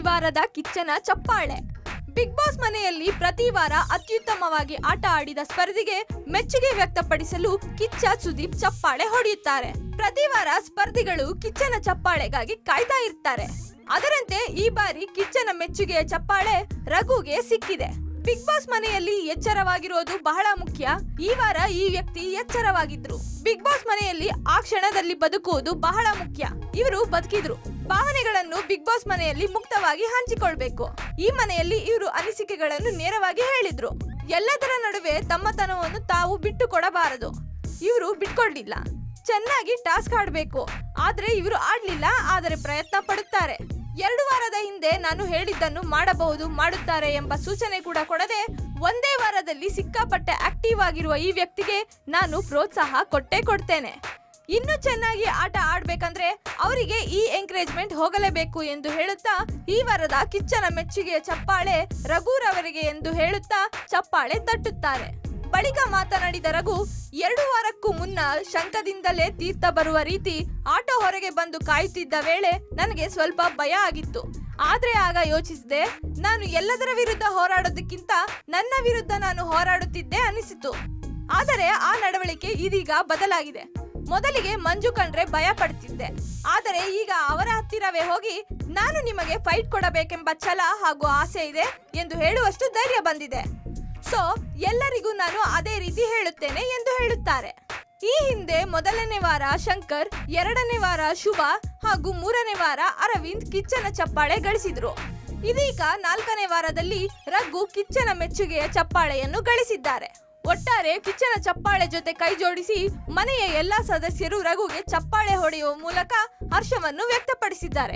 ವಾರದ ಕಿಚ್ಚನ ಚಪ್ಪಾಳೆ big boss ಮನೆಯಲ್ಲಿ ಪ್ರತಿ ವಾರ ಅತ್ಯುತ್ತಮವಾಗಿ ಆಟ ಆಡಿದ ಸ್ಪರ್ಧಿಗೆ ಮೆಚ್ಚುಗೆ ವ್ಯಕ್ತಪಡಿಸಲು ಕಿಚ್ಚ ಸುದೀಪ್ ಚಪ್ಪಾಳೆ ಹೊಡೆಯುತ್ತಾರೆ ಪ್ರತಿ ವಾರ ಸ್ಪರ್ಧಿಗಳು ಕಿಚ್ಚನ ಚಪ್ಪಾಳೆಗಾಗಿ ಕಾಯ್ತಾ ಇರ್ತಾರೆ ಅದರಂತೆ ಈ ಬಾರಿ ಕಿಚ್ಚನ ಮೆಚ್ಚುಗೆಯ ಚಪ್ಪಾಳೆ ರಘುಗೆ ಸಿಕ್ಕಿದೆ ಬಿಗ್ ಬಾಸ್ ಮನೆಯಲ್ಲಿ ಎಚ್ಚರವಾಗಿರೋದು ಬಹಳ ಮುಖ್ಯ ಈ ವಾರ ಈ ವ್ಯಕ್ತಿ ಎಚ್ಚರವಾಗಿದ್ರು ಬಿಗ್ ಬಾಸ್ ಮನೆಯಲ್ಲಿ ಆ ಕ್ಷಣದಲ್ಲಿ ಬದುಕುವುದು ಬಹಳ ಮುಖ್ಯ ಇವರು ಬದುಕಿದ್ರು ಭಾವನೆಗಳನ್ನು ಬಿಗ್ ಬಾಸ್ ಮನೆಯಲ್ಲಿ ಮುಕ್ತವಾಗಿ ಹಂಚಿಕೊಳ್ಬೇಕು ಈ ಮನೆಯಲ್ಲಿ ಇವರು ಅನಿಸಿಕೆಗಳನ್ನು ನೇರವಾಗಿ ಹೇಳಿದ್ರು ಎಲ್ಲದರ ನಡುವೆ ತಮ್ಮತನವನ್ನು ತಾವು ಬಿಟ್ಟು ಕೊಡಬಾರದು ಇವರು ಬಿಟ್ಕೊಡ್ಲಿಲ್ಲ ಚೆನ್ನಾಗಿ ಟಾಸ್ಕ್ ಆಡ್ಬೇಕು ಆದ್ರೆ ಇವರು ಆಡ್ಲಿಲ್ಲ ಆದರೆ ಪ್ರಯತ್ನ ಪಡುತ್ತಾರೆ ಎರಡು ವಾರದ ಹಿಂದೆ ನಾನು ಹೇಳಿದ್ದನ್ನು ಮಾಡಬಹುದು ಮಾಡುತ್ತಾರೆ ಎಂಬ ಸೂಚನೆ ಕೂಡ ಕೊಡದೆ ಒಂದೇ ವಾರದಲ್ಲಿ ಸಿಕ್ಕಾಪಟ್ಟೆ ಆಕ್ಟಿವ್ ಆಗಿರುವ ಈ ವ್ಯಕ್ತಿಗೆ ನಾನು ಪ್ರೋತ್ಸಾಹ ಕೊಟ್ಟೇ ಕೊಡ್ತೇನೆ ಇನ್ನು ಚೆನ್ನಾಗಿ ಆಟ ಆಡ್ಬೇಕಂದ್ರೆ ಅವರಿಗೆ ಈ ಎಂಕರೇಜ್ಮೆಂಟ್ ಹೋಗಲೇಬೇಕು ಎಂದು ಹೇಳುತ್ತಾ ಈ ವಾರದ ಕಿಚ್ಚನ ಮೆಚ್ಚುಗೆಯ ಚಪ್ಪಾಳೆ ರಘುರವರಿಗೆ ಎಂದು ಹೇಳುತ್ತಾ ಚಪ್ಪಾಳೆ ತಟ್ಟುತ್ತಾರೆ ಬಳಿಕ ಮಾತನಾಡಿದ ರಘು ಎರಡು ವಾರಕ್ಕೂ ಮುನ್ನ ಶಂಕದಿಂದಲೇ ತೀರ್ಥ ಬರುವ ರೀತಿ ಆಟೋ ಹೊರಗೆ ಬಂದು ಕಾಯುತ್ತಿದ್ದ ವೇಳೆ ನನಗೆ ಸ್ವಲ್ಪ ಭಯ ಆಗಿತ್ತು ಆದ್ರೆ ಆಗ ಯೋಚಿಸಿದೆ ನಾನು ಎಲ್ಲದರ ವಿರುದ್ಧ ಹೋರಾಡೋದಕ್ಕಿಂತ ನನ್ನ ವಿರುದ್ಧ ನಾನು ಹೋರಾಡುತ್ತಿದ್ದೆ ಅನಿಸಿತು ಆದರೆ ಆ ನಡವಳಿಕೆ ಇದೀಗ ಬದಲಾಗಿದೆ ಮೊದಲಿಗೆ ಮಂಜು ಕಂಡ್ರೆ ಭಯ ಪಡ್ತಿದ್ದೆ ಆದರೆ ಈಗ ಅವರ ಹತ್ತಿರವೇ ಹೋಗಿ ನಾನು ನಿಮಗೆ ಫೈಟ್ ಕೊಡಬೇಕೆಂಬ ಛಲ ಹಾಗೂ ಆಸೆ ಇದೆ ಎಂದು ಹೇಳುವಷ್ಟು ಧೈರ್ಯ ಬಂದಿದೆ ಸೊ ಎಲ್ಲರಿಗೂ ನಾನು ಅದೇ ರೀತಿ ಹೇಳುತ್ತೇನೆ ಎಂದು ಹೇಳುತ್ತಾರೆ ಈ ಹಿಂದೆ ಮೊದಲನೇ ವಾರ ಶಂಕರ್ ಎರಡನೇ ವಾರ ಶುಭ ಹಾಗೂ ಮೂರನೇ ವಾರ ಅರವಿಂದ್ ಕಿಚ್ಚನ ಚಪ್ಪಾಳೆ ಗಳಿಸಿದ್ರು ಇದೀಗ ನಾಲ್ಕನೇ ವಾರದಲ್ಲಿ ರಘು ಕಿಚ್ಚನ ಮೆಚ್ಚುಗೆಯ ಚಪ್ಪಾಳೆಯನ್ನು ಗಳಿಸಿದ್ದಾರೆ ಒಟ್ಟಾರೆ ಕಿಚ್ಚನ ಚಪ್ಪಾಳೆ ಜೊತೆ ಕೈ ಜೋಡಿಸಿ ಮನೆಯ ಎಲ್ಲಾ ಸದಸ್ಯರು ರಘುಗೆ ಚಪ್ಪಾಳೆ ಹೊಡೆಯುವ ಮೂಲಕ ಹರ್ಷವನ್ನು ವ್ಯಕ್ತಪಡಿಸಿದ್ದಾರೆ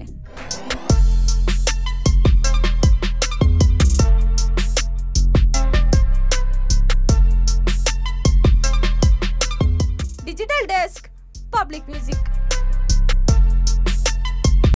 ಡಿಜಿಟಲ್ ಡೆಸ್ಕ್ ಪಬ್ಲಿಕ್ ಮ್ಯೂಸಿಕ್